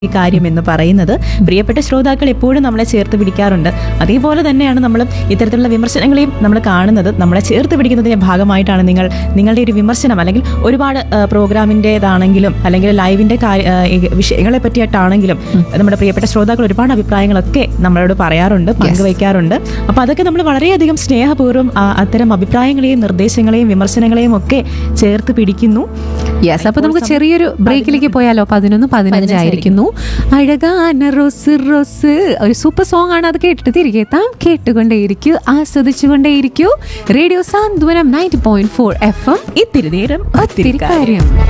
ഈ കാര്യം എന്ന് പറയുന്നത് പ്രിയപ്പെട്ട ശ്രോതാക്കൾ എപ്പോഴും നമ്മളെ ചേർത്ത് പിടിക്കാറുണ്ട് അതേപോലെ തന്നെയാണ് നമ്മൾ ഇത്തരത്തിലുള്ള വിമർശനങ്ങളെയും നമ്മൾ കാണുന്നത് നമ്മളെ ചേർത്ത് പിടിക്കുന്നതിന്റെ ഭാഗമായിട്ടാണ് നിങ്ങൾ നിങ്ങളുടെ ഒരു വിമർശനം അല്ലെങ്കിൽ ഒരുപാട് ആ, പ്രോഗ്രാമിൻ്റെതാണെങ്കിലും അല്ലെങ്കിൽ ലൈവിന്റെ കാര്യ- ആ, ഈ വിഷയങ്ങളെ പറ്റിയിട്ടാണെങ്കിലും നമ്മുടെ പ്രിയപ്പെട്ട ശ്രോതാക്കൾ ഒരുപാട് അഭിപ്രായങ്ങളൊക്കെ നമ്മളോട് പറയാറുണ്ട് പങ്കുവയ്ക്കാറുണ്ട് അപ്പോൾ അതൊക്കെ നമ്മൾ വളരെയധികം സ്നേഹപൂർവ്വം ആ, അത്തരം അഭിപ്രായങ്ങളെയും നിർദ്ദേശങ്ങളെയും വിമർശനങ്ങളെയും ഒക്കെ ചേർത്ത് പിടിക്കുന്നു യെസ് അപ്പൊ നമുക്ക് ചെറിയൊരു ബ്രേക്കിലേക്ക് പോയാലോ പതിനൊന്ന് പതിനഞ്ചായിരിക്കുന്നു അഴകാന റോസ് റോസ് ഒരു സൂപ്പർ സോങ് ആണ് അത് കേട്ടിട്ട് തിരികെ എത്താം കേട്ടുകൊണ്ടേയിരിക്കൂ ആസ്വദിച്ചുകൊണ്ടേയിരിക്കൂ radio Santhwanam ninety point four F M ഇത്തിരി നേരം ഒത്തിരി കാര്യം